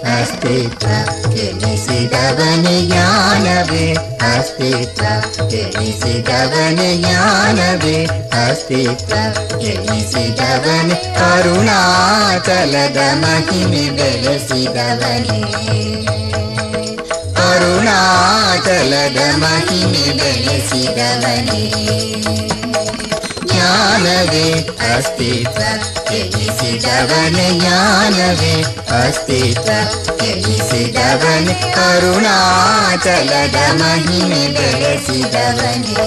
ಅಸ್ತಿತ್ವ ತಿಳಿಸಿದವನೇ ಜ್ಞಾನವೇ ಅಸ್ತಿತ್ವ ತಿಳಿಸಿದವನೇ ಜ್ಞಾನವೇ ಅಸ್ತಿತ್ವ ತಿಳಿಸಿದವನೇ ಅರುಣಾಚಲದ ಮಹಿಮೆ ಬೆಳೆಸಿದವನೇ ಅರುಣಾಚಲದ ಮಹಿಮೆ ಬೆಳೆಸಿದವನೇ ಜ್ಞಾನವೇ ಅಸ್ತಿತ್ವ ತಿಳಿಸಿದವನೇ ಜ್ಞಾನವೇ ಅಸ್ತಿತ್ವ ತಿಳಿಸಿದವನೇ ಅರುಣಾಚಲದ ಮಹಿಮೆ ಬೆಳೆಸಿದವನೇ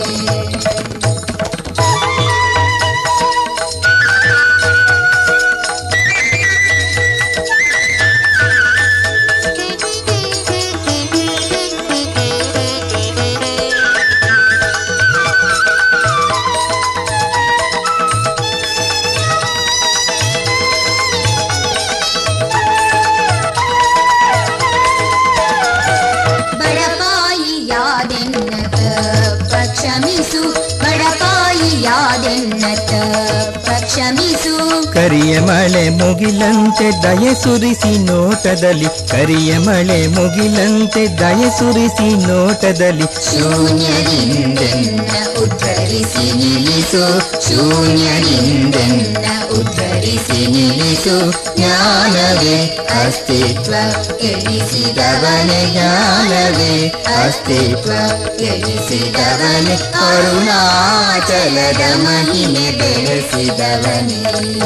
ಬಡಪಾಯಿಯಾದೆನ್ನತ ಪ್ರಕ್ಷಮಿಸು ಬಡಪಾಯಿಯಾದೆನ್ನತ ಪ್ರಕ್ಷಮಿಸು ಕರಿಯ ಮಳೆ ಮುಗಿಲಂತೆ ದಯ ಸುರಿಸಿ ನೋಟದಲ್ಲಿ ಕರಿಯ ಮಳೆ ಮುಗಿಲಂತೆ ದಯ ಸುರಿಸಿ ನೋಟದಲ್ಲಿ ಶೂನ್ಯದಿಂದೆನ್ನ ಉದ್ಧರಿಸಿ ನಿಲ್ಲಿಸು ಶೂನ್ಯದಿಂದೆನ್ನ ಉದ್ಧರಿಸಿ ನಿಲ್ಲಿಸು ಜ್ಞಾನವೇ ಅಸ್ತಿತ್ವ ತಿಳಿಸಿದವನೇ ಜ್ಞಾನವೇ ಅಸ್ತಿತ್ವ ತಿಳಿಸಿದವನೇ ಅರುಣಾಚಲದ ಮಹಿಮೆ ಬೆಳೆಸಿದವನೇ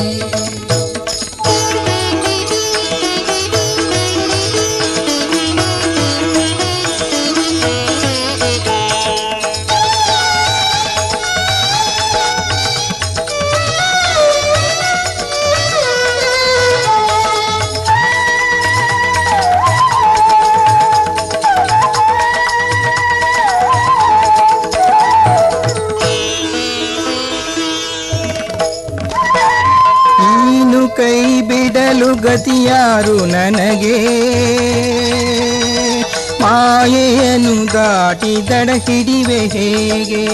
ನೀನು ಕೈ ಬಿಡಲು ಗತಿಯಾರು ನನಗೆ ಮಾಯೆಯನ್ನು ದಾಟಿ ದಡ ಹಿಡಿವೆ ಹೇಗೆ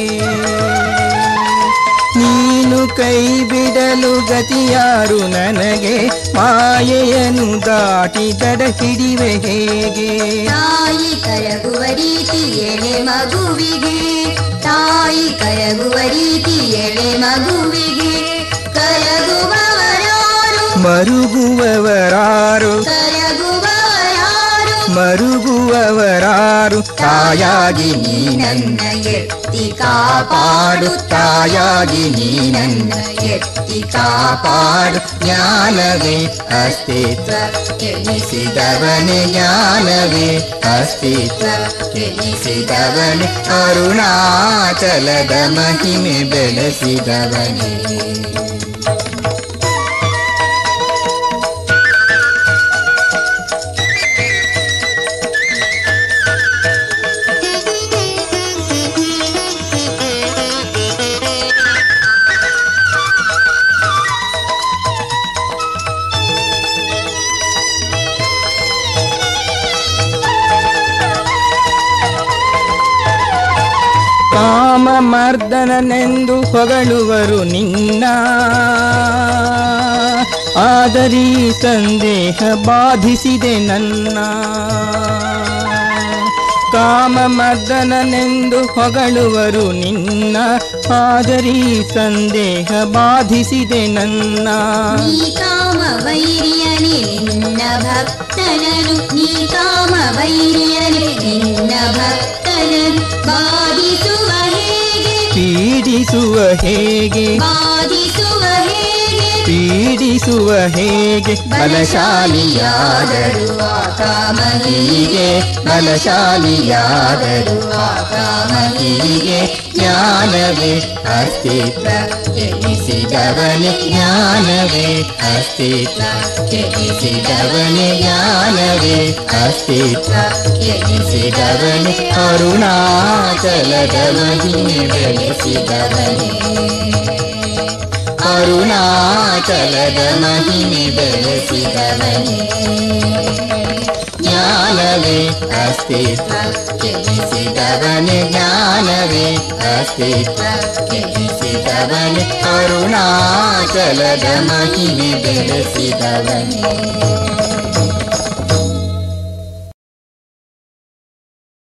ನೀನು ಕೈ ಬಿಡಲು ಗತಿಯಾರು ನನಗೆ ಮಾಯೆಯನ್ನು ದಾಟಿ ದಡ ಹಿಡಿವೆ ಹೇಗೆ ತಾಯಿ ಕರಗುವ ರೀತಿ ಎಳೆ ಮಗುವಿಗೆ ತಾಯಿ ಕರಗುವ ರೀತಿ ಎಳೆ ಮಗುವಿಗೆ ಕರಗುವವರಾರು ಮರುಗುವವರಾರು ಕರಗುವವರಾರು ಮರುಗುವವರಾರು ತಾಯಾಗಿ ನೀ ನನ್ನ ಎತ್ತಿ ಕಾಪಾಡು ತಾಯಾಗಿ ನೀ ನನ್ನ ಎತ್ತಿ ಕಾಪಾಡು ಜ್ಞಾನವೇ ಅಸ್ತಿತ್ವ ತಿಳಿಸಿದವನೇ ಜ್ಞಾನವೇ ಅಸ್ತಿತ್ವ ತಿಳಿಸಿದವನೇ ಅರುಣಾಚಲದ ಮಹಿಮೆ ಬೆಳೆಸಿದವನೇ ಕಾಮ ಮರ್ದನನೆಂದು ಹೊಗಳುವರು ನಿನ್ನ ಆದರೀ ಸಂದೇಹ ಬಾಧಿಸಿದೆ ನನ್ನ ಕಾಮ ಮರ್ದನನೆಂದು ಹೊಗಳುವರು ನಿನ್ನ ಆದರೀ ಸಂದೇಹ ಬಾಧಿಸಿದೆ ನನ್ನ ನೀ ಕಾಮ ವೈರ್ಯನೇ ನಿನ್ನ ಭಕ್ತನನು ನೀ ಕಾಮ ವೈರ್ಯನೇ ನಿನ್ನ ಭಕ್ತನನು ಬಾಧಿಸುವ ಹೇಗೆ ಪೀಡಿಸುವ ಹೇಗೆ ಬಾಧಿಸುವ ಹೇಗೆ ಪೀಡಿಸುವ ಹೇಗೆ ಬಲಶಾಲಿಯಾದರು ಆ ಕಾಮನಿಗೆ ಬಲಶಾಲಿಯಾದರು ಆ ಕಾಮನಿಗೆ ಜ್ಞಾನವೇ ಅಸ್ತಿತ್ವ ತಿಳಿಸಿದವನೇ ಜ್ಞಾನವೇ ಅಸ್ತಿತ್ವ ತಿಳಿಸಿದವನೇ ಜ್ಞಾನವೇ ಅಸ್ತಿತ್ವ ತಿಳಿಸಿದವನೇ ಅರುಣಾಚಲದ ಮಹಿಮೆ ಬೆಳೆಸಿದವನೇ ಅರುಣಾಚಲದ ಮಹಿಮೆ ಬೆಳೆಸಿದವನೇ ಜ್ಞಾನವೇ ಅಸ್ತಿತ್ವ ತಿಳಿಸಿದವನೇ ಜ್ಞಾನವೇ ಅಸ್ತಿತ್ವ ತಿಳಿಸಿದವನೇ ಅರುಣಾಚಲದ ಮಹಿಮೆ ಬೆಳೆಸಿದವನೇ